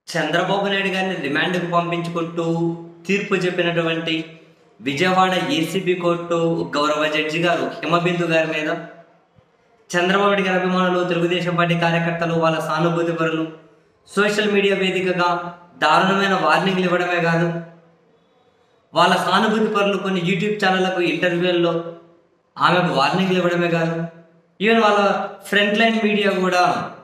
చంద్రబాబు నాయుడు గారిని రిమాండ్కు పంపించుకుంటూ తీర్పు చెప్పినటువంటి విజయవాడ ఏసీబీ కోర్టు గౌరవ జడ్జి గారు హిమబిందు గారి మీద చంద్రబాబు నాయుడు గారి అభిమానులు తెలుగుదేశం పార్టీ కార్యకర్తలు వాళ్ళ సానుభూతి పరులు సోషల్ మీడియా వేదికగా దారుణమైన వార్నింగ్లు ఇవ్వడమే కాదు వాళ్ళ సానుభూతి పరులు కొన్ని యూట్యూబ్ ఛానళ్లకు ఇంటర్వ్యూల్లో ఆమెకు వార్నింగ్లు ఇవ్వడమే కాదు ఈవెన్ వాళ్ళ ఫ్రంట్ లైన్ మీడియా కూడా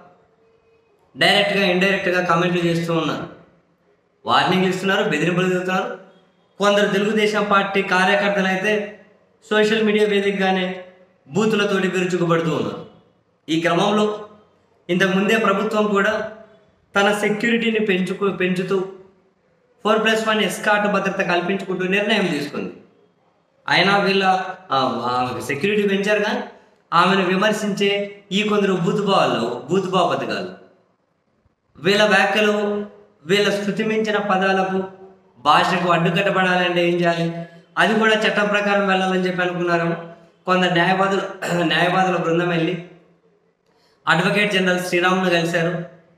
డైరెక్ట్గా ఇండైరెక్ట్గా కామెంట్లు చేస్తూ ఉన్నారు వార్నింగ్ ఇస్తున్నారు బెదిరింపులు దిగుతున్నారు కొందరు తెలుగుదేశం పార్టీ కార్యకర్తలు అయితే సోషల్ మీడియా వేదికగానే బూతులతోటి విరుచుకుపడుతూ ఉన్నారు ఈ క్రమంలో ఇంతకు ముందే ప్రభుత్వం కూడా తన సెక్యూరిటీని పెంచుకు పెంచుతూ ఫోర్ ప్లస్ వన్ ఎస్కాట్ భద్రత కల్పించుకుంటూ నిర్ణయం తీసుకుంది అయినా వీళ్ళ సెక్యూరిటీ పెంచారు కానీ ఆమెను విమర్శించే ఈ కొందరు బూతుబాలు బూతుబా పథకాలు వీళ్ళ వ్యాఖ్యలు వీళ్ళ శృతి మించిన పదాలకు భాషకు అడ్డుకట్టబడాలంటే ఏం చేయాలి అది కూడా చట్టం ప్రకారం వెళ్ళాలని చెప్పి అనుకున్నారు కొందరు న్యాయవాదులు న్యాయవాదుల బృందం వెళ్ళి అడ్వకేట్ జనరల్ శ్రీరామును కలిశారు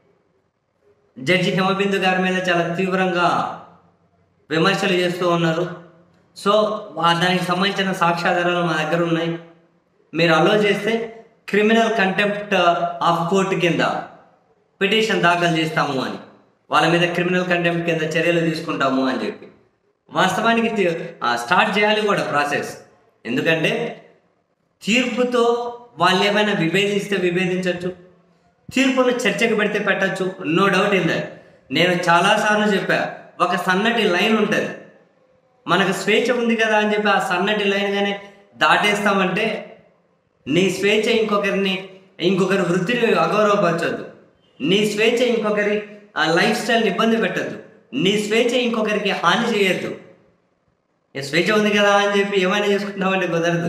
జడ్జి హిమబిందు గారి మీద చాలా తీవ్రంగా విమర్శలు చేస్తూ ఉన్నారు సో వా- దానికి సంబంధించిన సాక్ష్యాధారాలు మా దగ్గర ఉన్నాయి మీరు అలో చేస్తే క్రిమినల్ కంటెంప్ట్ ఆఫ్ కోర్టు కింద పిటిషన్ దాఖలు చేస్తాము అని వాళ్ళ మీద క్రిమినల్ కంటెంప్ట్ కింద చర్యలు తీసుకుంటాము అని చెప్పి వాస్తవానికి తి- ఆ, స్టార్ట్ చేయాలి కూడా ప్రాసెస్ ఎందుకంటే తీర్పుతో వాళ్ళు ఏమైనా విభేదిస్తే విభేదించవచ్చు తీర్పును చర్చకు పెడితే పెట్టచ్చు నో డౌట్ ఇన్ దట్ నేను చాలాసార్లు చెప్పా ఒక సన్నటి లైన్ ఉంటుంది మనకు స్వేచ్ఛ ఉంది కదా అని చెప్పి ఆ సన్నటి లైన్ గానే దాటేస్తామంటే నీ స్వేచ్ఛ ఇంకొకరిని ఇంకొకరి వృత్తిని అగౌరవపరచొద్దు నీ స్వేచ్ఛ ఇంకొకరి ఆ లైఫ్ స్టైల్ని ఇబ్బంది పెట్టద్దు నీ స్వేచ్ఛ ఇంకొకరికి హాని చేయొద్దు ఏ స్వేచ్ఛ ఉంది కదా అని చెప్పి ఏమైనా చేసుకుంటామంటే కుదరదు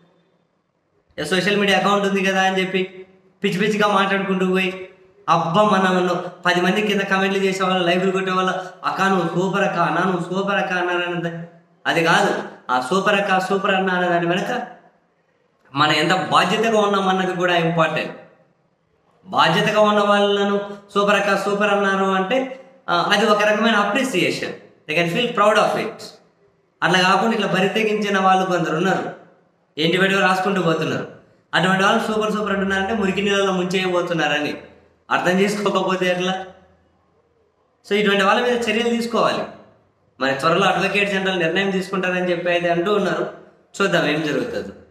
ఏ సోషల్ మీడియా అకౌంట్ ఉంది కదా అని చెప్పి పిచ్చి పిచ్చిగా మాట్లాడుకుంటూ పోయి అబ్బా మన మన పది మంది కింద కమెంట్లు చేసేవాళ్ళు లైవ్లు కొట్టేవాళ్ళు అక్క నువ్వు సూపర్ అక్క అన్న నువ్వు సూపర్ అక్క అన్నారన్నది అది కాదు ఆ సూపర్ అక్క సూపర్ అన్న అనే దాని వెనక మనం ఎంత బాధ్యతగా ఉన్నాం అన్నది కూడా ఇంపార్టెంట్ బాధ్యతగా ఉన్న వాళ్ళను సూపర్ అక్క సూపర్ అన్నారు అంటే ఆ, అది ఒక రకమైన appreciation they can feel proud of it అట్లా కాకుండా ఇట్లా బరితెగించిన వాళ్ళు కొందరు ఉన్నారు ఏంటి వీడియో రాసుకుంటూ పోతున్నారు అటువంటి వాళ్ళు సూపర్ సూపర్ అంటున్నారంటే మురికి నీళ్ళలో ముంచేయబోతున్నారని అర్థం చేసుకోకపోతే ఎట్లా సో ఇటువంటి వాళ్ళ మీద చర్యలు తీసుకోవాలి మరి త్వరలో అడ్వకేట్ జనరల్ నిర్ణయం తీసుకుంటారని చెప్పి అయితే అంటూ ఉన్నారు చూద్దాం ఏం జరుగుతుందో